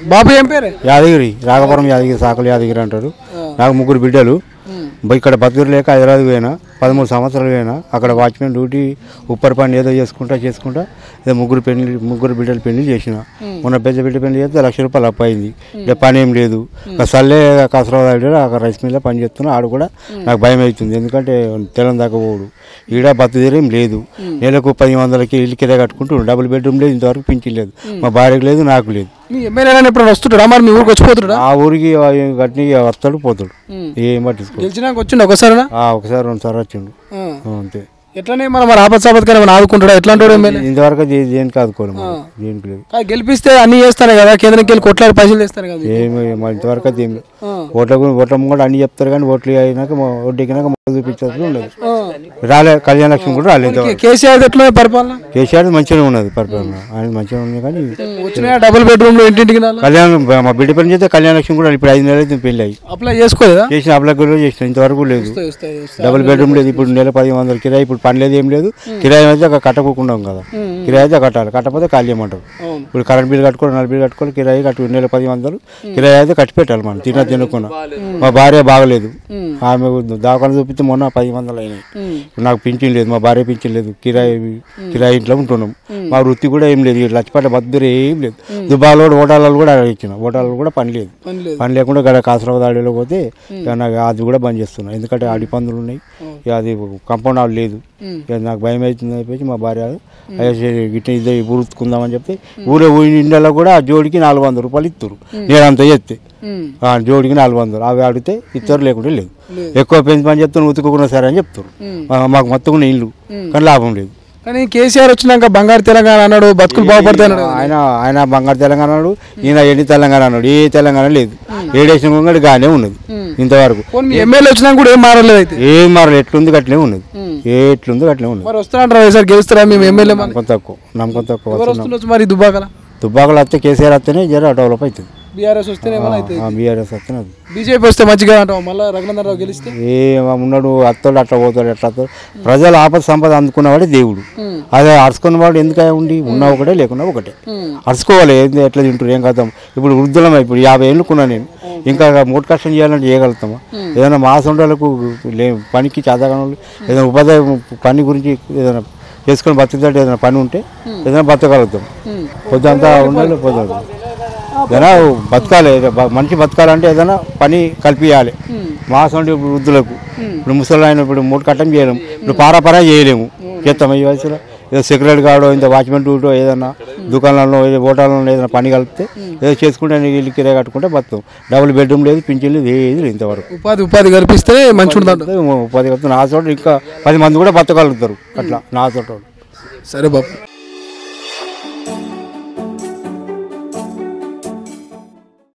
బాబు ఏం పేరు యాదగిరి రాఘపురం యాదగిరి సాకలు యాదగిరి అంటారు నాకు ముగ్గురు బిడ్డలు బ- ఇక్కడ బతుకులు లేక హైదరాబాద్ పోయినా పదమూడు సంవత్సరాలు పోయినా అక్కడ వాచ్మెన్ డ్యూటీ ఉప్పర్ పని ఏదో చేసుకుంటా చేసుకుంటా ఏదో ముగ్గురు పెళ్లి ముగ్గురు బిడ్డలు పెళ్లి చేసిన మొన్న పెద్ద బిడ్డ పెళ్లి చేస్తే లక్ష రూపాయలు అప్పు అయింది ఇక పని ఏం లేదు ఇక సల్లే కసరవాడు అక్కడ రైస్ మిల్లో పని చేస్తున్నా ఆడు కూడా నాకు భయం అవుతుంది ఎందుకంటే తెలం దాకా పోడు ఈడ బతుదేరేం లేదు నెలకు పది వందలకి ఇల్లు కిరా కట్టుకుంటూ డబుల్ బెడ్రూమ్ లేదు ఇంతవరకు పింఛన్ లేదు మా భార్యకు లేదు నాకు లేదు మీ ఎమ్మెల్యే గాని ఎప్పుడు వస్తుంటాడా మరి మీ ఊరికి వచ్చిపోతుడా ఆ ఊరికి గట్టి వస్తాడు పోతాడు ఏం పట్టించుకో గెలిచినాక వచ్చిండు ఒకసారినా ఆ, ఒకసారి రెండు సార్లు వచ్చిండు ఆ. ఆ, అంతే ఎట్లనే మనం మరి ఆపత్ సాపత్కారం ఏమైనా ఆదుకుంటాడా ఎట్లాంటి వాడు ఎమ్మెల్యే ఇంతవరకు అది దేనికి ఆదుకోవాలి మరి. దేనికి లేదు కాదు, గెలిపిస్తే అన్ని చేస్తానే కదా కేంద్రంకి వెళ్ళి కొట్లాడి పైసలు తెస్తాను కదా ఏమి మరి ఇంతవరకు అది ఏం లేదు ఆ. ఓట్ల గురించి ఓట్ల కూడా అన్ని చెప్తారు కానీ ఓట్లు అయినాక మా- ఓట్లు ఎక్కినాక మొదలు చూపించాల్సి ఉండదు రాలే కళ్యాణ లక్ష్మి కూడా రాలేదు ఇంతవరకు. కేసీఆర్ ఎట్లా పరిపాలన కేసీఆర్ మంచిగానే ఉన్నది పరిపాలన ఆయన మంచిగా ఉంది కానీ వచ్చిన డబుల్ బెడ్రూమ్ లో ఇంటింటికి నాలుగు కళ్యాణం మా బిడ్డ పని చేస్తే కళ్యాణ లక్ష్మి కూడా ఇప్పుడు ఐదు నెలలు అయితే పెళ్ళి అయ్యి అప్లై చేసుకోలేదా చేసిన అప్లై కూడా చేసిన ఇంతవరకు లేదు వస్తాయి, వస్తాయి, వస్తాయి. డబుల్ బెడ్రూమ్ లేదు ఇప్పుడు నెల పది వందలు కిరాయి ఇప్పుడు పని లేదు ఏం లేదు కిరాయి అయితే అక్కడ కట్టకుండా కదా కిరాయి అయితే కట్టాలి కట్టకపోతే ఖాళీ చేయమంటారు అవును. ఇప్పుడు కరెంట్ బిల్ కట్టుకోవాలి నల్ల బిల్ కట్టుకోవాలి కిరాయి కట్టు నెల పది వందలు కిరాయి అయితే కట్టి పెట్టాలి మనం తిన తినకుండా మా భార్య బాగలేదు ఆమె దాఖలు చూపిస్తే మొన్న పది వందలు అయినాయి ఇప్పుడు నాకు పింఛన్ లేదు మా భార్య పింఛన్ లేదు కిరాయి కిరాయి ఇంట్లో ఉంటున్నాం మా వృత్తి కూడా ఏం లేదు ఈ లచ్చిపేట బద్దరు ఏం లేదు దుబాలో కూడా ఓటాలలో కూడా ఇచ్చిన ఓటాలలో కూడా పని లేదు పని లేదు పని లేకుండా ఇక్కడ కాసరాబాద్ ఆడిలో పోతే ఇక నాకు అది కూడా బంద్ చేస్తున్నా ఎందుకంటే ఆడి పందులు ఉన్నాయి ఇక అది కంపౌండ్ ఆడు లేదు ఇక నాకు భయం అవుతుంది అని చెప్పేసి మా భార్య అయ్యా గిట్ట ఇద్దరు ఊరుకుందామని చెప్తే ఊరే ఊరి ఇండియాలో కూడా ఆ జోడికి నాలుగు వందల రూపాయలు ఇస్తారు నేను అంత చెప్తే ఉమ్. ఆ జోడికి నాలుగు వందలు అవి అడిగితే ఇస్తారు లేకుంటే లేదు ఎక్కువ పెంచి పని చెప్తాను ఉతుకున్నా సరే అని చెప్తారు మా- మాకు మొత్తం ఇల్లు కానీ లాభం లేదు కానీ కేసీఆర్ వచ్చినాక బంగారు తెలంగాణ అన్నాడు బతుకులు బాగుపడతాయి అన్నాడు కదా. ఆయన ఆయన బంగారు తెలంగాణ అన్నాడు ఈయన ఎండి తెలంగాణ అన్నాడు ఏ తెలంగాణ లేదు ఏడేసిన కూడా గానే ఉన్నది ఇంతవరకు పోనీ మీ ఎమ్మెల్యే వచ్చినాక కూడా ఏం మారలేదు అయితే ఏం మారలు ఎట్లుంది గట్లే ఉన్నది ఏ ఎట్లుంది గట్లే ఉన్నది మరి వస్తారంటారా ఈసారి గెలుస్తారా మేము ఎమ్మెల్యే మరి నమ్మకం తక్కువ నమ్మకం తక్కువ ఎవరు వస్తుండొచ్చు మరి దుబ్బాకల తుబ్బాకులు వస్తే కేసీఆర్ వస్తేనే జర డెవలప్ అవుతుంది బీఆర్ఎస్ వస్తేనే ఏమైనా అవుతుంది బీఆర్ఎస్ వస్తేనే అది బీజేపీ వస్తే మంచిగా అంటావు మళ్ళీ రఘునందన్ రావు గెలిస్తే ఏ ఉన్నాడు అత్తోడు అట్లా పోతాడు ఎట్లా వస్తాడు ప్రజల ఆపద సంపద అందుకున్నవాడే దేవుడు అదే అరుచుకున్నవాడు ఎందుకు ఉండి ఉన్నా ఒకటే లేకున్నా ఒకటే అరుచుకోవాలి ఏంది ఎట్లా తింటారు ఏం కదాం ఇప్పుడు వృద్ధులం ఇప్పుడు యాభై ఏళ్ళు కొన్నా నేను ఇంకా మూడు కష్టం చేయాలంటే చేయగలుగుతామా ఏదైనా మా సొంటలకు లే పనికి చేతగాని వాళ్ళు ఏదైనా ఉపాధి పని గురించి ఏదైనా చేసుకొని బతుకుతాడు ఏదైనా పని ఉంటే ఏదైనా బతకగలుగుతాం పొద్దంతా ఉండాలి పొద్దు ఏదైనా బతకాలి బ- మనిషి బతకాలంటే ఏదైనా పని కల్పించాలి మా సొంటి ఇప్పుడు వృద్ధులకు ఇప్పుడు ముసలి ఆయన ఇప్పుడు మూడు కట్టం చేయలేము ఇప్పుడు పారాపారా చేయలేము చేస్తాం ఈ వయసులో ఏదో సెక్రటరీ గాడో ఇంత వాచ్మెన్ డ్యూటో ఏదన్నా దుకాణాలలో ఏదో హోటల్లో ఏదైనా పని కలిపితే ఏదో చేసుకుంటే ఇల్లు కిరాయి కట్టుకుంటే బతాం డబుల్ బెడ్రూమ్ లేదు పింఛన్ లేదు ఏది లేదు ఇంతవరకు ఉపాధి ఉపాధి కల్పిస్తే మంచిగా ఉంటుంది ఉపాధి కలుపుతుంది నా చోట ఇంకా పది మంది కూడా బతకగలుగుతారు అట్లా నా చోట సరే బాబు